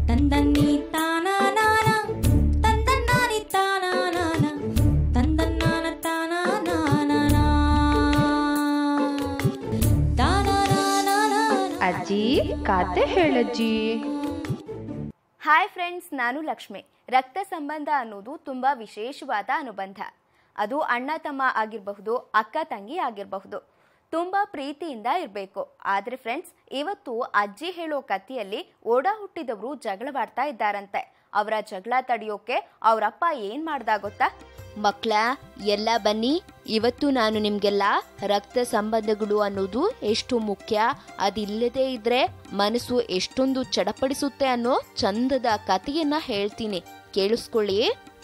ತಂದನ್ನಿ ತಾನಾನಾನ ತಂದನ್ನಾನಿ ತಾನಾನಾನ ತಂದನ್ನಾನ ತಾನಾನಾನ ತಾನಾನಾನಾನ ಅಜ್ಜಿ ಕತೆ ಹೇಳಜ್ಜಿ hi friends ನಾನು ಲಕ್ಷ್ಮಿ ರಕ್ತ ಸಂಬಂಧ ಅನ್ನೋದು ತುಂಬ ವಿಶೇಷವಾದ ಅನುಬಂಧ ಅದು ಅಣ್ಣ ತಮ್ಮ ಆಗಿರಬಹುದು ಅಕ್ಕ ತಂಗಿ ಆಗಿರಬಹುದು ತುಂಬ ಪ್ರೀತಿಯಿಂದ ಇರಬೇಕು ಆದರೆ ಫ್ರೆಂಡ್ಸ್ ಇವತ್ತು ಅಜ್ಜಿ ಹೇಳೋ ಕಥೆಯಲ್ಲಿ ಓಡ ಹುಟ್ಟಿದವರು ಜಗಳವಾಡ್ತಾ ಇದ್ದಾರಂತೆ ಅವರ ಜಗಳ ತಡೆಯೋಕೆ ಅವರಪ್ಪ ಏನ್ ಮಾಡ್ದ ಗೊತ್ತಾ ಮಕ್ಕಳ ಎಲ್ಲ ಬನ್ನಿ ಇವತ್ತು ನಾನು ನಿಮ್ಗೆಲ್ಲ ರಕ್ತ ಸಂಬಂಧಗಳು ಅನ್ನೋದು ಎಷ್ಟು ಮುಖ್ಯ ಅದಿಲ್ಲದೆ ಇದ್ರೆ ಮನಸ್ಸು ಎಷ್ಟೊಂದು ಚಡಪಡಿಸುತ್ತೆ ಅನ್ನೋ ಚಂದದ ಕಥೆಯನ್ನ ಹೇಳ್ತೀನಿ ಕೇಳಿಸ್ಕೊಳ್ಳಿ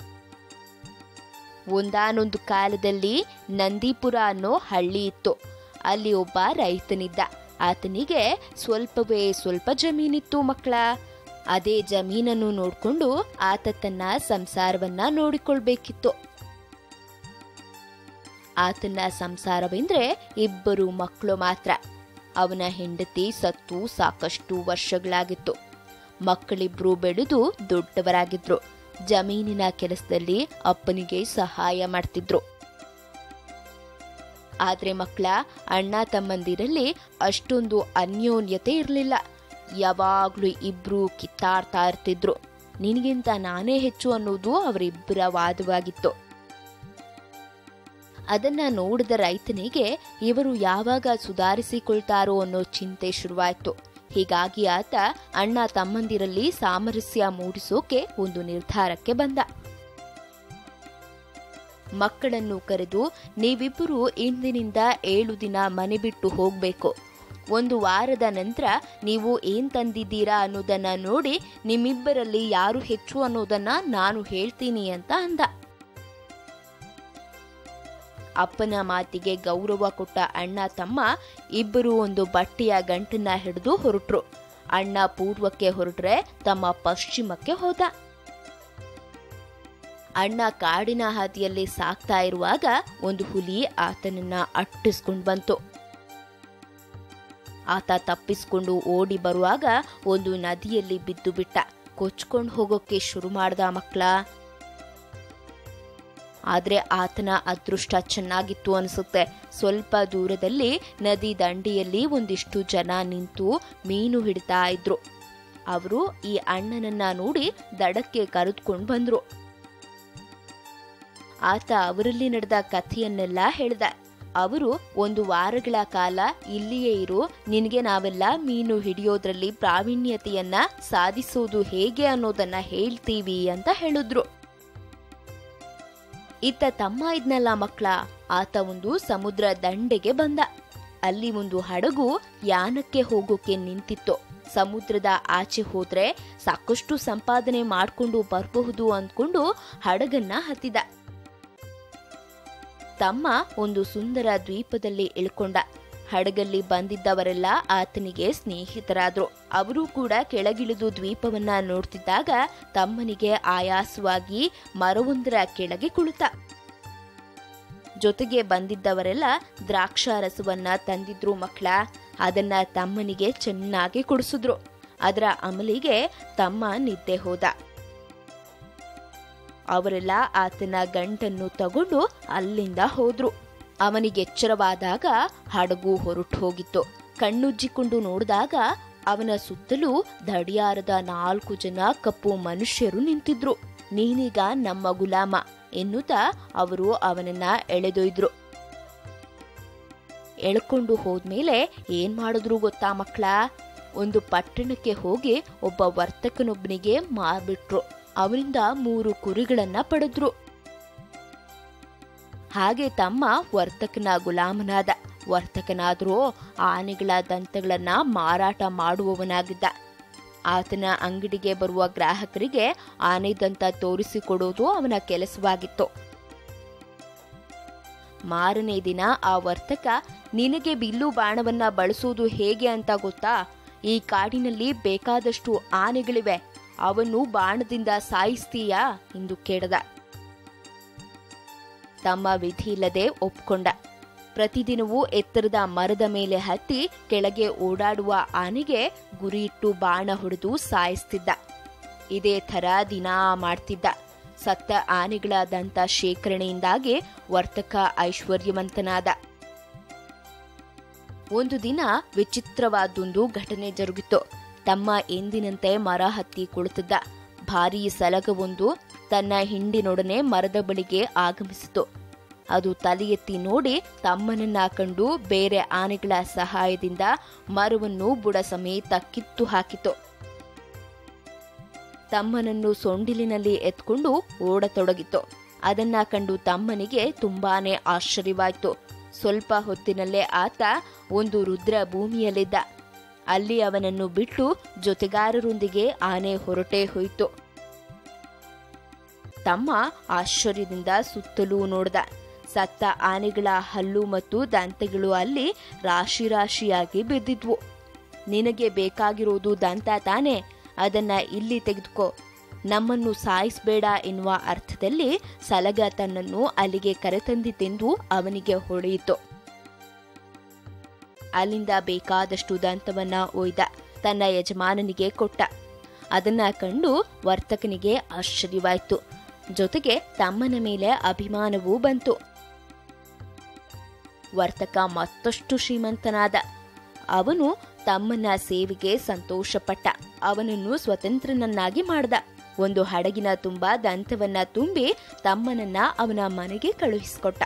ಒಂದಾನೊಂದು ಕಾಲದಲ್ಲಿ ನಂದೀಪುರ ಅನ್ನೋ ಹಳ್ಳಿ ಇತ್ತು ಅಲ್ಲಿ ಒಬ್ಬ ರೈತನಿದ್ದ ಆತನಿಗೆ ಸ್ವಲ್ಪವೇ ಸ್ವಲ್ಪ ಜಮೀನಿತ್ತು ಮಕ್ಕಳ ಅದೇ ಜಮೀನನ್ನು ನೋಡ್ಕೊಂಡು ಆತ ತನ್ನ ಸಂಸಾರವನ್ನ ನೋಡಿಕೊಳ್ಬೇಕಿತ್ತು ಆತನ ಸಂಸಾರವೆಂದ್ರೆ ಇಬ್ಬರು ಮಕ್ಕಳು ಮಾತ್ರ ಅವನ ಹೆಂಡತಿ ಸತ್ತು ಸಾಕಷ್ಟು ವರ್ಷಗಳಾಗಿತ್ತು ಮಕ್ಕಳಿಬ್ರು ಬೆಳೆದು ದೊಡ್ಡವರಾಗಿದ್ರು ಜಮೀನಿನ ಕೆಲಸದಲ್ಲಿ ಅಪ್ಪನಿಗೆ ಸಹಾಯ ಮಾಡ್ತಿದ್ರು ಆದ್ರೆ ಮಕ್ಕಳ ಅಣ್ಣ ತಮ್ಮಂದಿರಲ್ಲಿ ಅಷ್ಟೊಂದು ಅನ್ಯೋನ್ಯತೆ ಇರಲಿಲ್ಲ ಯಾವಾಗ್ಲೂ ಇಬ್ರು ಕಿತ್ತಾಡ್ತಾ ಇರ್ತಿದ್ರು ನಿನಗಿಂತ ನಾನೇ ಹೆಚ್ಚು ಅನ್ನೋದು ಅವರಿಬ್ಬರ ವಾದವಾಗಿತ್ತು ಅದನ್ನ ನೋಡಿದ ರೈತನಿಗೆ ಇವರು ಯಾವಾಗ ಸುಧಾರಿಸಿಕೊಳ್ತಾರೋ ಅನ್ನೋ ಚಿಂತೆ ಶುರುವಾಯ್ತು ಹೀಗಾಗಿ ಆತ ಅಣ್ಣ ತಮ್ಮಂದಿರಲ್ಲಿ ಸಾಮರಸ್ಯ ಮೂಡಿಸೋಕೆ ಒಂದು ನಿರ್ಧಾರಕ್ಕೆ ಬಂದ ಮಕ್ಕಳನ್ನು ಕರೆದು ನೀವಿಬ್ಬರು ಇಂದಿನಿಂದ ಏಳು ದಿನ ಮನೆ ಬಿಟ್ಟು ಹೋಗ್ಬೇಕು ಒಂದು ವಾರದ ನಂತರ ನೀವು ಏನ್ ತಂದಿದ್ದೀರಾ ಅನ್ನೋದನ್ನ ನೋಡಿ ನಿಮ್ಮಿಬ್ಬರಲ್ಲಿ ಯಾರು ಹೆಚ್ಚು ಅನ್ನೋದನ್ನ ನಾನು ಹೇಳ್ತೀನಿ ಅಂತ ಅಂದ ಅಪ್ಪನ ಮಾತಿಗೆ ಗೌರವ ಕೊಟ್ಟ ಅಣ್ಣ ತಮ್ಮ ಇಬ್ಬರು ಒಂದು ಬಟ್ಟೆಯ ಗಂಟನ್ನ ಹಿಡಿದು ಹೊರಟ್ರು ಅಣ್ಣ ಪೂರ್ವಕ್ಕೆ ಹೊರಟ್ರೆ ತಮ್ಮ ಪಶ್ಚಿಮಕ್ಕೆ ಹೋದ ಅಣ್ಣ ಕಾಡಿನ ಹಾದಿಯಲ್ಲಿ ಸಾಕ್ತಾ ಇರುವಾಗ ಒಂದು ಹುಲಿ ಆತನನ್ನ ಅಟ್ಟಿಸ್ಕೊಂಡು ಬಂತು ಆತ ತಪ್ಪಿಸ್ಕೊಂಡು ಓಡಿ ಬರುವಾಗ ಒಂದು ನದಿಯಲ್ಲಿ ಬಿದ್ದು ಬಿಟ್ಟ ಕೊಚ್ಕೊಂಡು ಹೋಗೋಕೆ ಶುರು ಮಾಡ್ದ ಮಕ್ಕಳ ಆದ್ರೆ ಆತನ ಅದೃಷ್ಟ ಚೆನ್ನಾಗಿತ್ತು ಅನಿಸುತ್ತೆ ಸ್ವಲ್ಪ ದೂರದಲ್ಲಿ ನದಿ ದಂಡೆಯಲ್ಲಿ ಒಂದಿಷ್ಟು ಜನ ನಿಂತು ಮೀನು ಹಿಡಿತಾ ಇದ್ರು ಅವರು ಈ ಅಣ್ಣನನ್ನ ನೋಡಿ ದಡಕ್ಕೆ ಕರೆದುಕೊಂಡು ಬಂದ್ರು ಆತ ಅವರಲ್ಲಿ ನಡೆದ ಕಥೆಯನ್ನೆಲ್ಲ ಹೇಳ್ದ ಅವರು ಒಂದು ವಾರಗಳ ಕಾಲ ಇಲ್ಲಿಯೇ ಇರು ನಿನಗೆ ನಾವೆಲ್ಲ ಮೀನು ಹಿಡಿಯೋದ್ರಲ್ಲಿ ಪ್ರಾವೀಣ್ಯತೆಯನ್ನ ಸಾಧಿಸೋದು ಹೇಗೆ ಅನ್ನೋದನ್ನ ಹೇಳ್ತೀವಿ ಅಂತ ಹೇಳಿದ್ರು ಇತ್ತ ತಮ್ಮ ಇದ್ನಲ್ಲ ಮಕ್ಕಳ ಆತ ಒಂದು ಸಮುದ್ರ ದಂಡೆಗೆ ಬಂದ ಅಲ್ಲಿ ಒಂದು ಹಡಗು ಯಾನಕ್ಕೆ ಹೋಗೋಕೆ ನಿಂತಿತ್ತು ಸಮುದ್ರದ ಆಚೆ ಹೋದ್ರೆ ಸಾಕಷ್ಟು ಸಂಪಾದನೆ ಮಾಡ್ಕೊಂಡು ಬರಬಹುದು ಅಂದ್ಕೊಂಡು ಹಡಗನ್ನ ಹತ್ತಿದ ತಮ್ಮ ಒಂದು ಸುಂದರ ದ್ವೀಪದಲ್ಲಿ ಇಳ್ಕೊಂಡ ಹಡಗಲ್ಲಿ ಬಂದಿದ್ದವರೆಲ್ಲ ಆತನಿಗೆ ಸ್ನೇಹಿತರಾದ್ರು ಅವರು ಕೂಡ ಕೆಳಗಿಳಿದು ದ್ವೀಪವನ್ನ ನೋಡ್ತಿದ್ದಾಗ ತಮ್ಮನಿಗೆ ಆಯಾಸವಾಗಿ ಮರವೊಂದರ ಕೆಳಗೆ ಕುಳಿತ ಜೊತೆಗೆ ಬಂದಿದ್ದವರೆಲ್ಲ ದ್ರಾಕ್ಷಾರಸವನ್ನ ತಂದಿದ್ರು ಮಕ್ಕಳ ಅದನ್ನ ತಮ್ಮನಿಗೆ ಚೆನ್ನಾಗಿ ಕುಡಿಸಿದ್ರು ಅದರ ಅಮಲಿಗೆ ತಮ್ಮ ನಿದ್ದೆ ಹೋದ ಅವರೆಲ್ಲ ಆತನ ಗಂಟನ್ನು ತಗೊಂಡು ಅಲ್ಲಿಂದ ಹೋದ್ರು ಅವನಿಗೆ ಎಚ್ಚರವಾದಾಗ ಹಡಗು ಹೊರಟು ಹೋಗಿತ್ತು ಕಣ್ಣುಜ್ಜಿಕೊಂಡು ನೋಡಿದಾಗ ಅವನ ಸುತ್ತಲೂ ದಡಿಯಾರದ ನಾಲ್ಕು ಜನ ಕಪ್ಪು ಮನುಷ್ಯರು ನಿಂತಿದ್ರು ನೀನೀಗ ನಮ್ಮ ಗುಲಾಮ ಎನ್ನುತ್ತಾ ಅವರು ಅವನನ್ನ ಎಳೆದೊಯ್ದ್ರು ಎಳ್ಕೊಂಡು ಹೋದ್ಮೇಲೆ ಏನ್ ಮಾಡಿದ್ರು ಗೊತ್ತಾ ಮಕ್ಕಳ ಒಂದು ಪಟ್ಟಣಕ್ಕೆ ಹೋಗಿ ಒಬ್ಬ ವರ್ತಕನೊಬ್ಬನಿಗೆ ಮಾರ್ಬಿಟ್ರು ಅವನಿಂದ ಮೂರು ಕುರಿಗಳನ್ನ ಪಡೆದ್ರು ಹಾಗೆ ತಮ್ಮ ವರ್ತಕನ ಗುಲಾಮನಾದ ವರ್ತಕನಾದ್ರೂ ಆನೆಗಳ ದಂತಗಳನ್ನ ಮಾರಾಟ ಮಾಡುವವನಾಗಿದ್ದ ಆತನ ಅಂಗಡಿಗೆ ಬರುವ ಗ್ರಾಹಕರಿಗೆ ಆನೆ ದಂತ ತೋರಿಸಿಕೊಡೋದು ಅವನ ಕೆಲಸವಾಗಿತ್ತು ಮಾರನೇ ದಿನ ಆ ವರ್ತಕ ನಿನಗೆ ಬಿಲ್ಲು ಬಾಣವನ್ನ ಬಳಸೋದು ಹೇಗೆ ಅಂತ ಗೊತ್ತಾ ಈ ಕಾಡಿನಲ್ಲಿ ಬೇಕಾದಷ್ಟು ಆನೆಗಳಿವೆ ಅವನ್ನು ಬಾಣದಿಂದ ಸಾಯಿಸ್ತೀಯಾ ಎಂದು ಕೇಳದ ತಮ್ಮ ವಿಧಿ ಇಲ್ಲದೆ ಒಪ್ಕೊಂಡ ಪ್ರತಿದಿನವೂ ಎತ್ತರದ ಮರದ ಮೇಲೆ ಹತ್ತಿ ಕೆಳಗೆ ಓಡಾಡುವ ಆನೆಗೆ ಗುರಿಯಿಟ್ಟು ಬಾಣ ಹೊಡೆದು ಸಾಯಿಸ್ತಿದ್ದ ಇದೇ ಥರ ದಿನಾ ಮಾಡ್ತಿದ್ದ ಸತ್ತ ಆನೆಗಳ ದಂತ ಶೇಖರಣೆಯಿಂದಾಗಿ ವರ್ತಕ ಐಶ್ವರ್ಯವಂತನಾದ ಒಂದು ದಿನ ವಿಚಿತ್ರವಾದೊಂದು ಘಟನೆ ಜರುಗಿತು ತಮ್ಮ ಎಂದಿನಂತೆ ಮರ ಹತ್ತಿ ಕುಳಿತಿದ್ದ ಭಾರೀ ಸಲಗವೊಂದು ತನ್ನ ಹಿಂಡಿನೊಡನೆ ಮರದ ಬಳಿಗೆ ಆಗಮಿಸಿತು ಅದು ತಲೆ ಎತ್ತಿ ನೋಡಿ ತಮ್ಮನನ್ನ ಕಂಡು ಬೇರೆ ಆನೆಗಳ ಸಹಾಯದಿಂದ ಮರವನ್ನು ಬುಡ ಸಮೇತ ಕಿತ್ತು ಹಾಕಿತು ತಮ್ಮನನ್ನು ಸೊಂಡಿಲಿನಲ್ಲಿ ಎತ್ಕೊಂಡು ಓಡತೊಡಗಿತು ಅದನ್ನ ಕಂಡು ತಮ್ಮನಿಗೆ ತುಂಬಾನೇ ಆಶ್ಚರ್ಯವಾಯ್ತು ಸ್ವಲ್ಪ ಹೊತ್ತಿನಲ್ಲೇ ಆತ ಒಂದು ರುದ್ರ ಭೂಮಿಯಲ್ಲಿದ್ದ ಅಲ್ಲಿ ಅವನನ್ನು ಬಿಟ್ಟು ಜೊತೆಗಾರರೊಂದಿಗೆ ಆನೆ ಹೊರಟೇ ಹೋಯಿತು ತಮ್ಮ ಆಶ್ಚರ್ಯದಿಂದ ಸುತ್ತಲೂ ನೋಡ್ದ ಸತ್ತ ಆನೆಗಳ ಹಲ್ಲು ಮತ್ತು ದಂತಗಳು ಅಲ್ಲಿ ರಾಶಿ ರಾಶಿಯಾಗಿ ಬಿದ್ದಿದ್ವು ನಿನಗೆ ಬೇಕಾಗಿರೋದು ದಂತ ತಾನೆ ಅದನ್ನ ಇಲ್ಲಿ ತೆಗೆದುಕೋ ನಮ್ಮನ್ನು ಸಾಯಿಸ್ಬೇಡ ಎನ್ನುವ ಅರ್ಥದಲ್ಲಿ ಸಲಗ ತನ್ನನ್ನು ಅಲ್ಲಿಗೆ ಕರೆತಂದಿತೆಂದು ಅವನಿಗೆ ಹೊಳೆಯಿತು ಅಲ್ಲಿಂದ ಬೇಕಾದಷ್ಟು ದಂತವನ್ನ ಒಯ್ದ ತನ್ನ ಯಜಮಾನನಿಗೆ ಕೊಟ್ಟ ಅದನ್ನ ಕಂಡು ವರ್ತಕನಿಗೆ ಆಶ್ಚರ್ಯವಾಯಿತು ಜೊತೆಗೆ ತಮ್ಮನ ಮೇಲೆ ಅಭಿಮಾನವೂ ಬಂತು ವರ್ತಕ ಮತ್ತಷ್ಟು ಶ್ರೀಮಂತನಾದ ಅವನು ತಮ್ಮನ ಸೇವೆಗೆ ಸಂತೋಷಪಟ್ಟ ಅವನನ್ನು ಸ್ವತಂತ್ರನನ್ನಾಗಿ ಮಾಡ್ದ ಒಂದು ಹಡಗಿನ ತುಂಬ ದಂತವನ್ನ ತುಂಬಿ ತಮ್ಮನನ್ನ ಅವನ ಮನೆಗೆ ಕಳುಹಿಸಿಕೊಟ್ಟ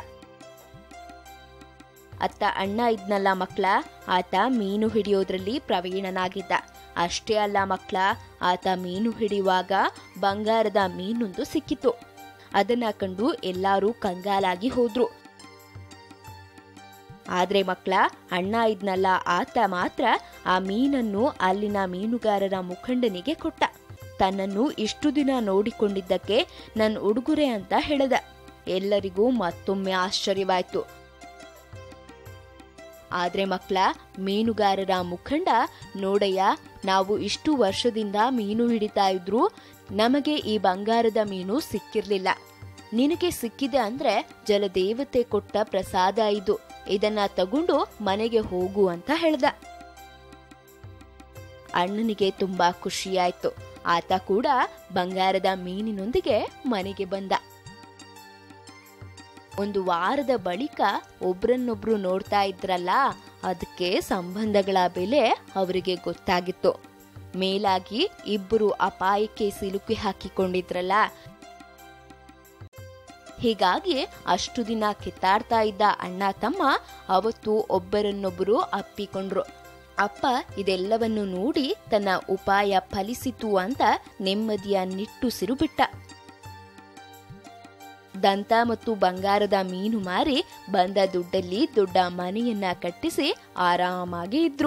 ಅತ್ತ ಅಣ್ಣ ಇದ್ನಲ್ಲ ಮಕ್ಳ ಆತ ಮೀನು ಹಿಡಿಯೋದ್ರಲ್ಲಿ ಪ್ರವೀಣನಾಗಿದ್ದ ಅಷ್ಟೇ ಅಲ್ಲ ಮಕ್ಳ ಆತ ಮೀನು ಹಿಡಿಯುವಾಗ ಬಂಗಾರದ ಮೀನೊಂದು ಸಿಕ್ಕಿತು ಅದನ್ನ ಕಂಡು ಎಲ್ಲರೂ ಕಂಗಾಲಾಗಿ ಹೋದ್ರು ಆದ್ರೆ ಮಕ್ಳ ಅಣ್ಣ ಇದ್ನಲ್ಲ ಆತ ಮಾತ್ರ ಆ ಮೀನನ್ನು ಅಲ್ಲಿನ ಮೀನುಗಾರರ ಮುಖಂಡನಿಗೆ ಕೊಟ್ಟ ತನ್ನನ್ನು ಇಷ್ಟು ದಿನ ನೋಡಿಕೊಂಡಿದ್ದಕ್ಕೆ ನನ್ನ ಉಡುಗೊರೆ ಅಂತ ಹೇಳ್ದ ಎಲ್ಲರಿಗೂ ಮತ್ತೊಮ್ಮೆ ಆಶ್ಚರ್ಯವಾಯ್ತು ಆದ್ರೆ ಮಕ್ಳ ಮೀನುಗಾರರ ಮುಖಂಡ ನೋಡಯ್ಯ ನಾವು ಇಷ್ಟು ವರ್ಷದಿಂದ ಮೀನು ಹಿಡಿತಾ ಇದ್ರು ನಮಗೆ ಈ ಬಂಗಾರದ ಮೀನು ಸಿಕ್ಕಿರ್ಲಿಲ್ಲ ನಿನಗೆ ಸಿಕ್ಕಿದೆ ಅಂದ್ರೆ ಜಲದೇವತೆ ಕೊಟ್ಟ ಪ್ರಸಾದ ಇದು ಇದನ್ನ ತಗೊಂಡು ಮನೆಗೆ ಹೋಗು ಅಂತ ಹೇಳ್ದ ಅಣ್ಣನಿಗೆ ತುಂಬಾ ಖುಷಿಯಾಯ್ತು ಆತ ಕೂಡ ಬಂಗಾರದ ಮೀನಿನೊಂದಿಗೆ ಮನೆಗೆ ಬಂದ ಒಂದು ವಾರದ ಬಳಿಕ ಒಬ್ರನ್ನೊಬ್ರು ನೋಡ್ತಾ ಇದ್ರಲ್ಲ ಅದಕ್ಕೆ ಸಂಬಂಧಗಳ ಬೆಲೆ ಅವರಿಗೆ ಗೊತ್ತಾಗಿತ್ತು ಮೇಲಾಗಿ ಇಬ್ಬರು ಅಪಾಯಕ್ಕೆ ಸಿಲುಕಿ ಹಾಕಿಕೊಂಡಿದ್ರಲ್ಲ ಹೀಗಾಗಿ ಅಷ್ಟು ದಿನ ಕಿತ್ತಾಡ್ತಾ ಇದ್ದ ಅಣ್ಣ ತಮ್ಮ ಅವತ್ತು ಒಬ್ಬರನ್ನೊಬ್ಬರು ಅಪ್ಪಿಕೊಂಡ್ರು ಅಪ್ಪ ಇದೆಲ್ಲವನ್ನು ನೋಡಿ ತನ್ನ ಉಪಾಯ ಫಲಿಸಿತು ಅಂತ ನೆಮ್ಮದಿಯ ನಿಟ್ಟುಸಿರು ಬಿಟ್ಟ ದಂತ ಮತ್ತು ಬಂಗಾರದ ಮೀನು ಮಾರಿ ಬಂದ ದುಡ್ಡಲ್ಲಿ ದೊಡ್ಡ ಮನೆಯನ್ನ ಕಟ್ಟಿಸಿ ಆರಾಮಾಗಿ ಇದ್ರು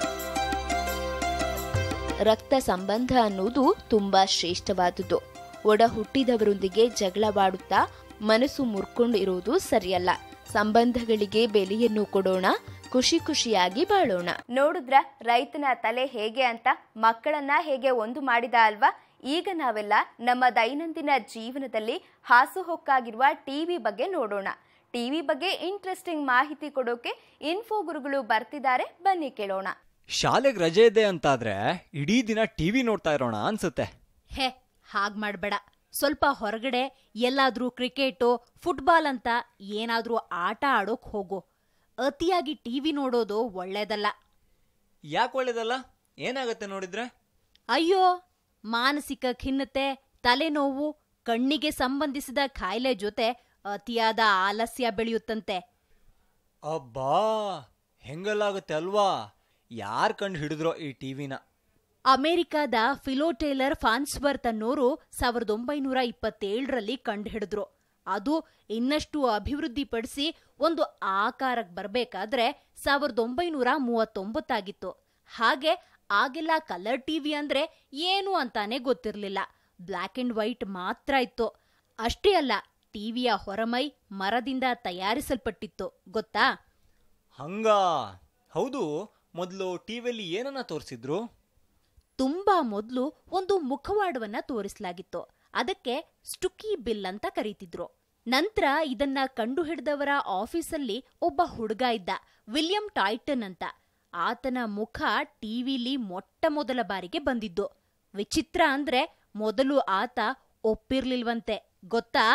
ರಕ್ತ ಸಂಬಂಧ ಅನ್ನೋದು ತುಂಬಾ ಶ್ರೇಷ್ಠವಾದುದು ಒಡ ಹುಟ್ಟಿದವರೊಂದಿಗೆ ಜಗಳವಾಡುತ್ತಾ ಮನಸ್ಸು ಮುರ್ಕೊಂಡು ಇರುವುದು ಸರಿಯಲ್ಲ ಸಂಬಂಧಗಳಿಗೆ ಬೆಲೆಯನ್ನು ಕೊಡೋಣ ಖುಷಿ ಖುಷಿಯಾಗಿ ಬಾಳೋಣ ನೋಡಿದ್ರ ರೈತನ ತಲೆ ಹೇಗೆ ಅಂತ ಮಕ್ಕಳನ್ನ ಹೇಗೆ ಒಂದು ಮಾಡಿದ ಅಲ್ವಾ ಈಗ ನಾವೆಲ್ಲ ನಮ್ಮ ದೈನಂದಿನ ಜೀವನದಲ್ಲಿ ಹಾಸುಹೊಕ್ಕಾಗಿರುವ ಟಿವಿ ಬಗ್ಗೆ ನೋಡೋಣ ಟಿವಿ ಬಗ್ಗೆ ಇಂಟ್ರೆಸ್ಟಿಂಗ್ ಮಾಹಿತಿ ಕೊಡೋಕೆ ಇನ್ಫೋ ಗುರುಗಳು ಬರ್ತಿದ್ದಾರೆ ಬನ್ನಿ ಕೇಳೋಣ ಶಾಲೆಗೆ ರಜೆ ಇದೆ ಅಂತಾದ್ರೆ ಇಡೀ ದಿನ ಟಿವಿ ನೋಡ್ತಾ ಇರೋಣ ಅನ್ಸುತ್ತೆ ಹೇ ಹಾಗ್ ಮಾಡ್ಬೇಡ ಸ್ವಲ್ಪ ಹೊರಗಡೆ ಎಲ್ಲಾದ್ರೂ ಕ್ರಿಕೆಟು ಫುಟ್ಬಾಲ್ ಅಂತ ಏನಾದ್ರೂ ಆಟ ಆಡೋಕ್ ಹೋಗು ಅತಿಯಾಗಿ ಟಿವಿ ನೋಡೋದು ಒಳ್ಳೇದಲ್ಲ ಯಾಕೆ ಒಳ್ಳೇದಲ್ಲ ಏನಾಗತ್ತೆ ನೋಡಿದ್ರೆ ಅಯ್ಯೋ ಮಾನಸಿಕ ಖಿನ್ನತೆ ತಲೆನೋವು ಕಣ್ಣಿಗೆ ಸಂಬಂಧಿಸಿದ ಕಾಯಿಲೆ ಜೊತೆ ಅತಿಯಾದ ಆಲಸ್ಯ ಬೆಳೆಯುತ್ತಂತೆ ಅಬ್ಬಾ ಹೆಂಗಲ್ಲಾಗುತ್ತೆ ಅಲ್ವಾ ಯಾರ್ ಕಂಡು ಹಿಡಿದ್ರೋ ಈ ಟಿವಿನ ಅಮೆರಿಕಾದ ಫಿಲೋಟೇಲರ್ ಫಾನ್ಸ್ಬರ್ತ್ ಅನ್ನೋರು ಸಾವಿರದ ಒಂಬೈನೂರ ಇಪ್ಪತ್ತೇಳರಲ್ಲಿ ಕಂಡುಹಿಡಿದ್ರು ಅದು ಇನ್ನಷ್ಟು ಅಭಿವೃದ್ಧಿಪಡಿಸಿ ಒಂದು ಆಕಾರಕ್ಕೆ ಬರಬೇಕಾದ್ರೆ ಸಾವಿರದ ಒಂಬೈನೂರ ಮೂವತ್ತೊಂಬತ್ತಾಗಿತ್ತು ಹಾಗೆ ಆಗೆಲ್ಲ ಕಲರ್ ಟಿವಿ ಅಂದ್ರೆ ಏನು ಅಂತಾನೆ ಗೊತ್ತಿರಲಿಲ್ಲ ಬ್ಲ್ಯಾಕ್ ಅಂಡ್ ವೈಟ್ ಮಾತ್ರ ಇತ್ತು ಅಷ್ಟೇ ಅಲ್ಲ ಟಿವಿಯ ಹೊರಮೈ ಮರದಿಂದ ತಯಾರಿಸಲ್ಪಟ್ಟಿತ್ತು ಗೊತ್ತಾ ಹಂಗ ಹೌದು ಮೊದಲು ಟಿವಿಯಲ್ಲಿ ಏನನ್ನ ತೋರಿಸಿದ್ರು ತುಂಬಾ ಮೊದಲು ಒಂದು ಮುಖವಾಡವನ್ನ ತೋರಿಸಲಾಗಿತ್ತು ಅದಕ್ಕೆ ಸ್ಟುಕಿ ಬಿಲ್ ಅಂತ ಕರೀತಿದ್ರು ನಂತರ ಇದನ್ನ ಕಂಡುಹಿಡಿದವರ ಆಫೀಸಲ್ಲಿ ಒಬ್ಬ ಹುಡುಗ ಇದ್ದ ವಿಲಿಯಂ ಟಾಯ್ಟನ್ ಅಂತ ಆತನ ಮುಖ ಟಿವಿಲಿ ಮೊಟ್ಟ ಮೊದಲ ಬಾರಿಗೆ ಬಂದಿದ್ದು ವಿಚಿತ್ರ ಅಂದ್ರೆ ಮೊದಲು ಆತ ಒಪ್ಪಿರ್ಲಿಲ್ವಂತೆ ಗೊತ್ತಾ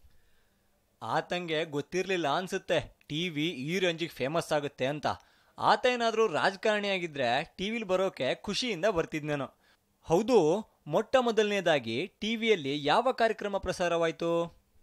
ಆತಂಗೆ ಗೊತ್ತಿರ್ಲಿಲ್ಲ ಅನ್ಸುತ್ತೆ ಟಿವಿ ಈ ರೇಂಜಿಗೆ ಫೇಮಸ್ ಆಗುತ್ತೆ ಅಂತ ಆತ ಏನಾದ್ರೂ ರಾಜಕಾರಣಿ ಆಗಿದ್ರೆ ಟಿವಿಲಿ ಬರೋಕೆ ಖುಷಿಯಿಂದ ಬರ್ತಿದ್ನೇನೋ ಹೌದು ಮೊಟ್ಟ ಮೊದಲನೇದಾಗಿ ಟಿವಿಯಲ್ಲಿ ಯಾವ ಕಾರ್ಯಕ್ರಮ ಪ್ರಸಾರವಾಯ್ತು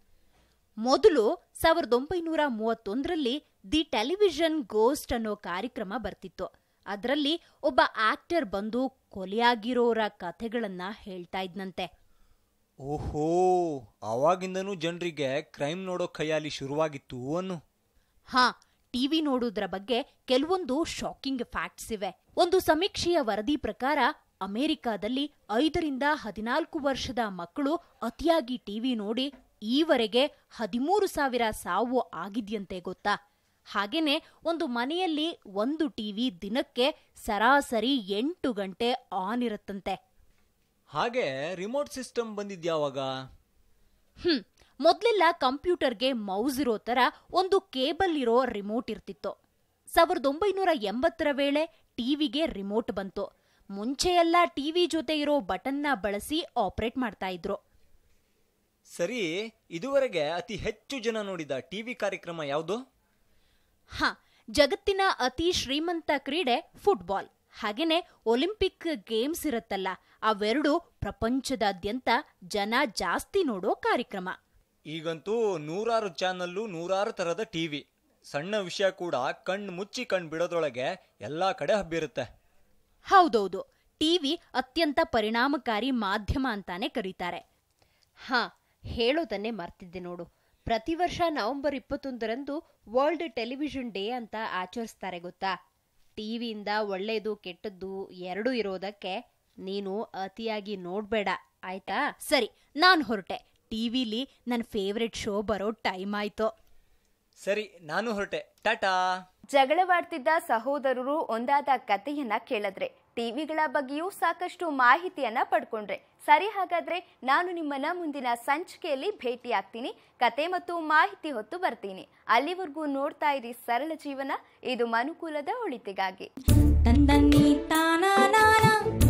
ಮೊದಲು ಸಾವಿರದ ಒಂಬೈನೂರ ಮೂವತ್ತೊಂದರಲ್ಲಿ ದಿ ಟೆಲಿವಿಷನ್ ಗೋಸ್ಟ್ ಅನ್ನೋ ಕಾರ್ಯಕ್ರಮ ಬರ್ತಿತ್ತು ಅದರಲ್ಲಿ ಒಬ್ಬ ಆಕ್ಟರ್ ಬಂದು ಕೊಲೆಯಾಗಿರೋರ ಕಥೆಗಳನ್ನ ಹೇಳ್ತಾ ಇದ್ನಂತೆ ಓಹೋ ಅವಾಗಿಂದನೂ ಜನರಿಗೆ ಕ್ರೈಮ್ ನೋಡೋ ಖಯಾಲಿ ಶುರುವಾಗಿತ್ತು ಅನ್ನು ಹಾ ಟಿವಿ ನೋಡುವುದರ ಬಗ್ಗೆ ಕೆಲವೊಂದು ಶಾಕಿಂಗ್ ಫ್ಯಾಕ್ಟ್ಸ್ ಇವೆ ಒಂದು ಸಮೀಕ್ಷೆಯ ವರದಿ ಪ್ರಕಾರ ಅಮೆರಿಕಾದಲ್ಲಿ ಐದರಿಂದ ಹದಿನಾಲ್ಕು ವರ್ಷದ ಮಕ್ಕಳು ಅತಿಯಾಗಿ ಟಿವಿ ನೋಡಿ ಈವರೆಗೆ ಹದಿಮೂರು ಸಾವಿರ ಸಾವು ಆಗಿದ್ಯಂತೆ ಗೊತ್ತಾ ಹಾಗೇನೆ ಒಂದು ಮನೆಯಲ್ಲಿ ಒಂದು ಟಿವಿ ದಿನಕ್ಕೆ ಸರಾಸರಿ ಎಂಟು ಗಂಟೆ ಆನ್ ಇರುತ್ತಂತೆ ಹಾಗೆ ರಿಮೋಟ್ ಸಿಸ್ಟಮ್ ಬಂದಿದ್ಯಾವಾಗ ಹ್ಮ್ ಮೊದ್ಲೆಲ್ಲ ಕಂಪ್ಯೂಟರ್ಗೆ ಮೌಸ್ ಇರೋ ತರ ಒಂದು ಕೇಬಲ್ ಇರೋ ರಿಮೋಟ್ ಇರ್ತಿತ್ತು ಸಾವಿರದ ಒಂಬೈನೂರ ಎಂಬತ್ತರ ವೇಳೆ ಟಿವಿಗೆ ರಿಮೋಟ್ ಬಂತು ಮುಂಚೆ ಎಲ್ಲ ಟಿವಿ ಜೊತೆ ಇರೋ ಬಟನ್ನ ಬಳಸಿ ಆಪರೇಟ್ ಮಾಡ್ತಾ ಇದ್ರು ಸರಿ ಇದುವರೆಗೆ ಅತಿ ಹೆಚ್ಚು ಜನ ನೋಡಿದ ಟಿವಿ ಕಾರ್ಯಕ್ರಮ ಯಾವುದು ಹ ಜಗತ್ತಿನ ಅತಿ ಶ್ರೀಮಂತ ಕ್ರೀಡೆ ಫುಟ್ಬಾಲ್ ಹಾಗೇನೆ ಒಲಿಂಪಿಕ್ ಗೇಮ್ಸ್ ಇರುತ್ತಲ್ಲ ಅವೆರಡು ಪ್ರಪಂಚದಾದ್ಯಂತ ಜನ ಜಾಸ್ತಿ ನೋಡೋ ಕಾರ್ಯಕ್ರಮ ಈಗಂತೂ ನೂರಾರು ಚಾನಲ್ಲು ನೂರಾರು ತರದ ಟಿವಿ ಸಣ್ಣ ವಿಷಯ ಕೂಡ ಕಣ್ಣು ಮುಚ್ಚಿ ಕಣ್ಣು ಬಿಡೋದ್ರೊಳಗೆ ಎಲ್ಲಾ ಕಡೆ ಹಬ್ಬಿರುತ್ತೆ ಹೌದೌದು ಟಿವಿ ಅತ್ಯಂತ ಪರಿಣಾಮಕಾರಿ ಮಾಧ್ಯಮ ಅಂತಾನೆ ಕರೀತಾರೆ ಹಾ ಹೇಳೋದನ್ನೇ ಮರ್ತಿದ್ದೆ ನೋಡು ಪ್ರತಿ ವರ್ಷ ನವೆಂಬರ್ ಇಪ್ಪತ್ತೊಂದರಂದು ವರ್ಲ್ಡ್ ಟೆಲಿವಿಷನ್ ಡೇ ಅಂತ ಆಚರಿಸ್ತಾರೆ ಗೊತ್ತಾ ಟಿವಿಯಿಂದ ಒಳ್ಳೇದು ಕೆಟ್ಟದ್ದು ಎರಡೂ ಇರೋದಕ್ಕೆ ನೀನು ಅತಿಯಾಗಿ ನೋಡ್ಬೇಡ ಆಯ್ತಾ ಸರಿ ನಾನ್ ಹೊರಟೆ ಟಿವಿಲಿ ನನ್ನ ಫೇವ್ರೆಟ್ ಶೋ ಬರೋ ಟೈಮ್ ಆಯ್ತು ಸರಿ ನಾನು ಹೊರಟೆ ಟಾಟಾ ಜಗಳವಾಡ್ತಿದ್ದ ಸಹೋದರರು ಒಂದಾದ ಕಥೆಯನ್ನ ಕೇಳಿದ್ರೆ ಟಿವಿಗಳ ಬಗ್ಗೆಯೂ ಸಾಕಷ್ಟು ಮಾಹಿತಿಯನ್ನ ಪಡ್ಕೊಂಡ್ರೆ ಸರಿ ಹಾಗಾದ್ರೆ ನಾನು ನಿಮ್ಮನ್ನ ಮುಂದಿನ ಸಂಚಿಕೆಯಲ್ಲಿ ಭೇಟಿ ಆಗ್ತೀನಿ ಕತೆ ಮತ್ತು ಮಾಹಿತಿ ಹೊತ್ತು ಬರ್ತೀನಿ ಅಲ್ಲಿವರೆಗೂ ನೋಡ್ತಾ ಇರಿ ಸರಳ ಜೀವನ ಇದು ಮನುಕುಲದ ಒಳಿತಿಗಾಗಿ ತಂದನ್ನಿ ತಾನ ನಾನ